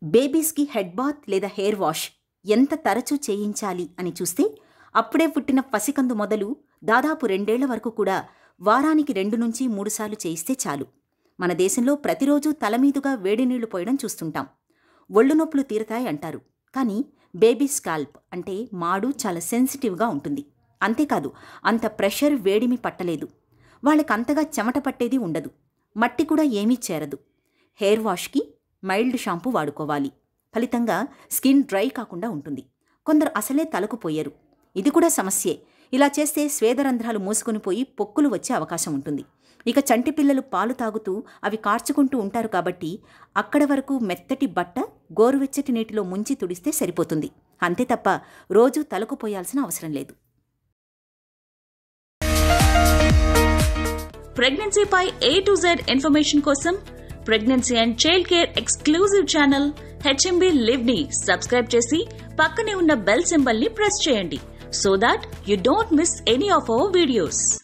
బేబీస్కి head bath లేదా hair wash ఎంత తరచూ చేయించాలి అని చూస్తే అప్పుడే పుట్టిన పసికందు మొదలు దాదాపు రెండేళ్ల వరకు కూడా వారానికి రెండు నుంచి మూడుసార్లు చేయిస్తే చాలు మన దేశంలో ప్రతిరోజు తలమీదుగా వేడి నీళ్లు పోయడం చూస్తుంటాం ఒళ్ళు నొప్పులు తీరతాయి అంటారు కానీ బేబీ స్కాల్ప్ అంటే మాడు చాలా సెన్సిటివ్గా ఉంటుంది అంతేకాదు అంత ప్రెషర్ వేడిమి పట్టలేదు వాళ్ళకంతగా చెమట పట్టేది ఉండదు మట్టి కూడా ఏమీ చేరదు హెయిర్ వాష్కి మైల్డ్ షాంపూ వాడుకోవాలి ఫలితంగా స్కిన్ డ్రై కాకుండా ఉంటుంది కొందరు అసలే తలకు పోయరు ఇది కూడా సమస్యే ఇలా చేస్తే స్వేదరంధ్రాలు మూసుకొని పోయి పొక్కులు వచ్చే అవకాశం ఉంటుంది ఇక చంటి పిల్లలు పాలు తాగుతూ అవి కార్చుకుంటూ ఉంటారు కాబట్టి అక్కడ వరకు మెత్తటి బట్ట గోరువెచ్చటి నీటిలో ముంచి తుడిస్తే సరిపోతుంది అంతే తప్ప రోజూ తలకు పోయాల్సిన అవసరం లేదు ప్రెగ్నెన్సీపై ఏ టు జెడ్ ఇన్ఫర్మేషన్ కోసం pregnancy and child care exclusive channel HMB live ని సబ్స్క్రైబ్ చేసి పక్కనే ఉన్న బెల్ సింబల్ ని ప్రెస్ చేయండి so that you don't miss any of our videos